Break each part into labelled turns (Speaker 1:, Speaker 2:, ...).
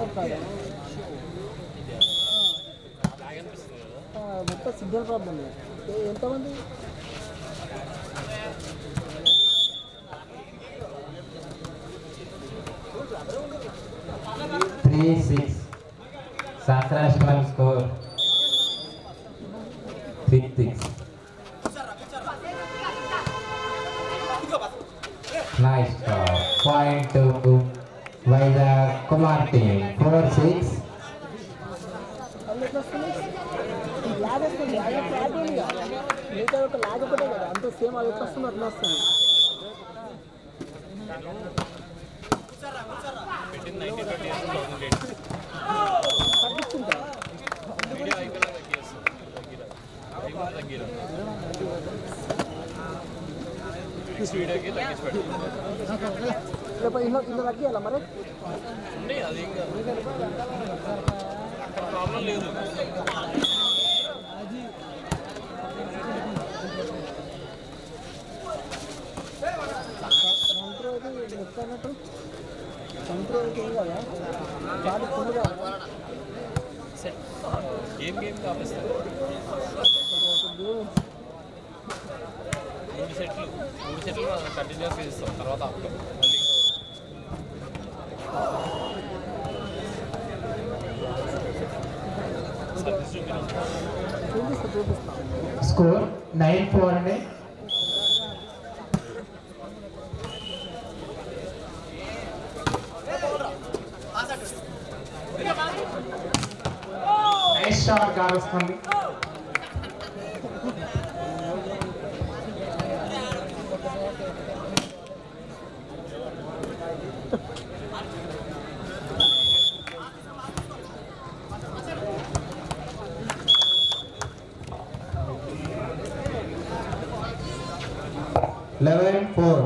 Speaker 1: కాదా ఆ, మొత్తం సిగ్నల్ ప్రాబ్లం ఎంతమంది
Speaker 2: త్రీ సిక్స్ శాస్త్రాష్టం score three six nice point Vizag Kumar team four six
Speaker 1: వాళ్ళు ఎట్లా వస్తుంది లాగ్ వస్తుంది అదే ఫ్లాట్ ఉంది కదా మిగతా ఒక లాగ్ ఒకటే కదా అంతే సేమ్ అది ఎట్లా వస్తుంది అట్లా వస్తుంది తగ్గిస్తుంటా
Speaker 3: వీడియోకి తగ్గించి పెట్టు
Speaker 1: రేపు ఇల్లు ఇల్లు తగ్గియాలా మరి
Speaker 3: ఉన్నాయి అది ఇంకా ప్రాబ్లం లేదు
Speaker 1: సంత్రో అయితే ఎట్లా అన్నట్టు సంత్రో అయితే ఏం కదా కాదు తొందరగా
Speaker 3: సెట్ గేమ్ గేమ్ కాపిస్తారు మూడు సెట్లు మూడు సెట్లు కంటిన్యూస్గా ఇస్తాం తర్వాత ఆపుతాం మళ్ళీ సర్వీస్ చూపినాం
Speaker 1: చూపిస్తా చూపిస్తా
Speaker 2: స్కోర్ నైన్ ఫోర్ అండి నైస్ షాట్ కావస్తుంది లెవెన్ ఫోర్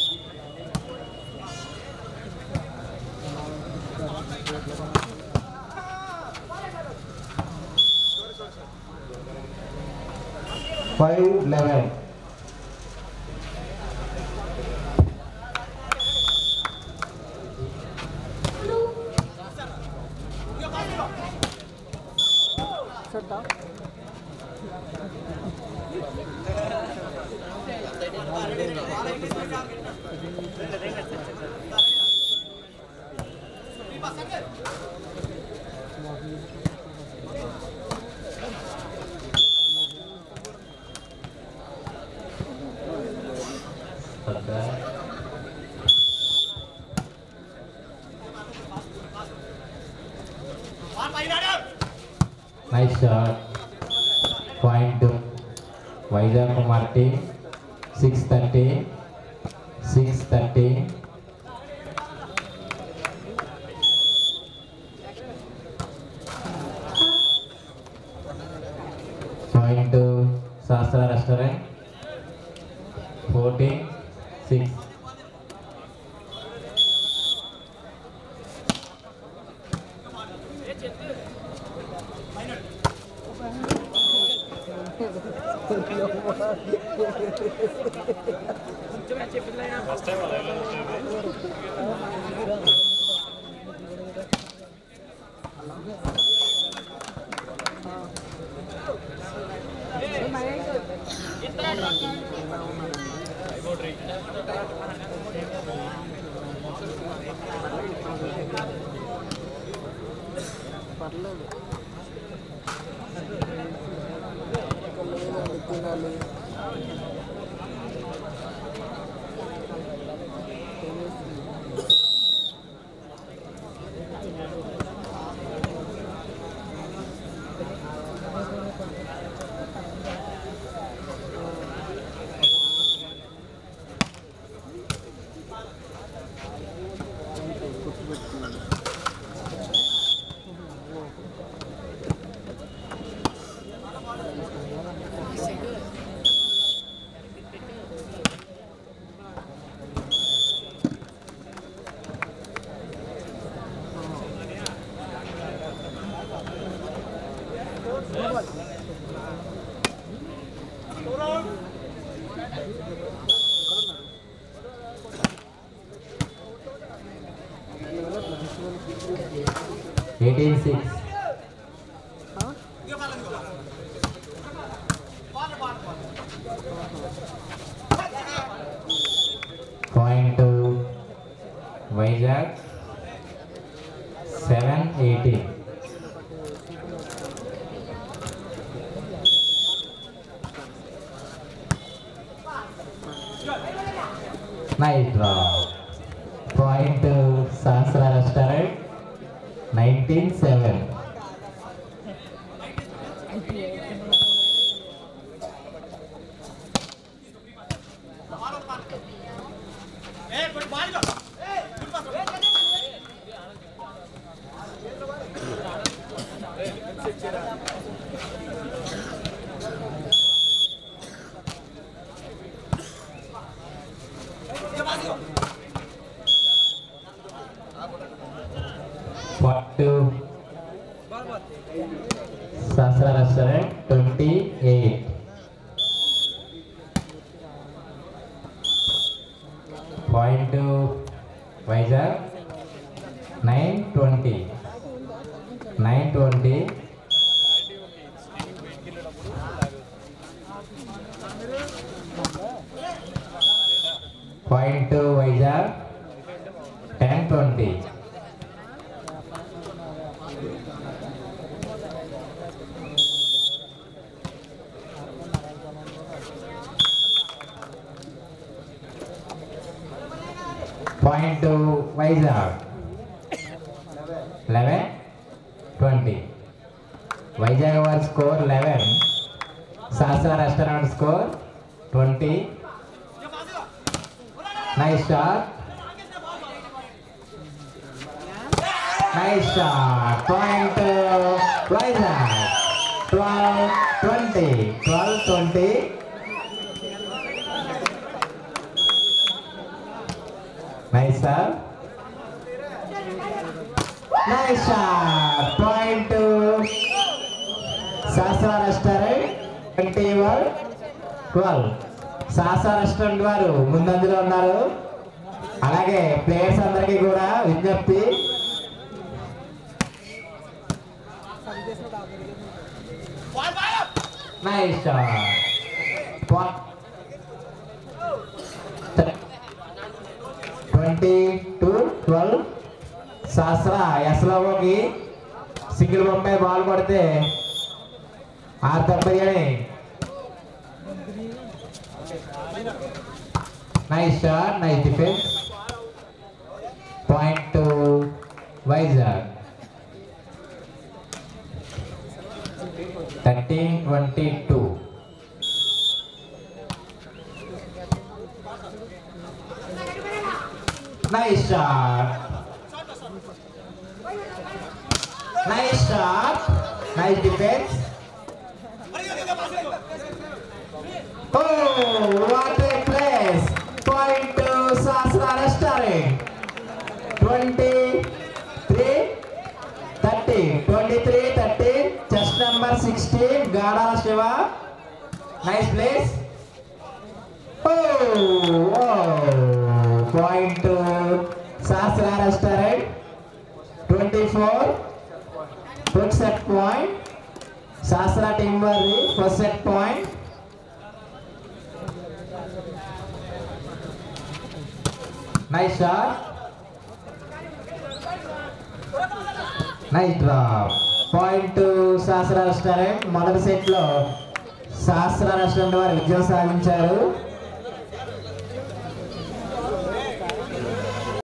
Speaker 2: ఫైవ్ లెవెన్
Speaker 1: సెట్టా
Speaker 2: nice shot point Vizag Kumar team six thirty six thirty point Sastra restaurant fourteen six
Speaker 3: first time అలా ఎలా ఉంటుంది అయిపోట్రీ
Speaker 1: పర్లేదు లేదండి తినాలి
Speaker 2: eighteen six point Vizag seven eighteen night draw point Sahasra restaurant nineteen seven పట్టు Sahasra restaurant twenty eight point Vizag nine twenty nine twenty point Vizag ten twenty point Vizag eleven twenty Vizag వారి score eleven Sastra restaurant score twenty nice shot nice shot point Vizag twelve twenty twelve twenty nice sir nice shot point Sastra restaurant twenty one twelve Sastra restaurant వారు ముందంజలో ఉన్నారు అలాగే players అందరికీ కూడా విజ్ఞప్తి nice shot twenty two twelve Sastra ఎస్లోకి single బొమ్మే ball కొడితే ఆరు తప్పని nice shot nice defence point Vizag thirteen twenty two nice shot nice shot nice defence oh what a place point Sastra restaurant twenty three thirty twenty three thirty chest number sixteen గాడాల Shiva nice place point Sastra restaurant twenty four first set point Sastra team వారి first set point nice shot nice drop point Sastra restaurant మొదటి సెట్లో శాస్త్ర restaurant వారు విజయం సాధించారు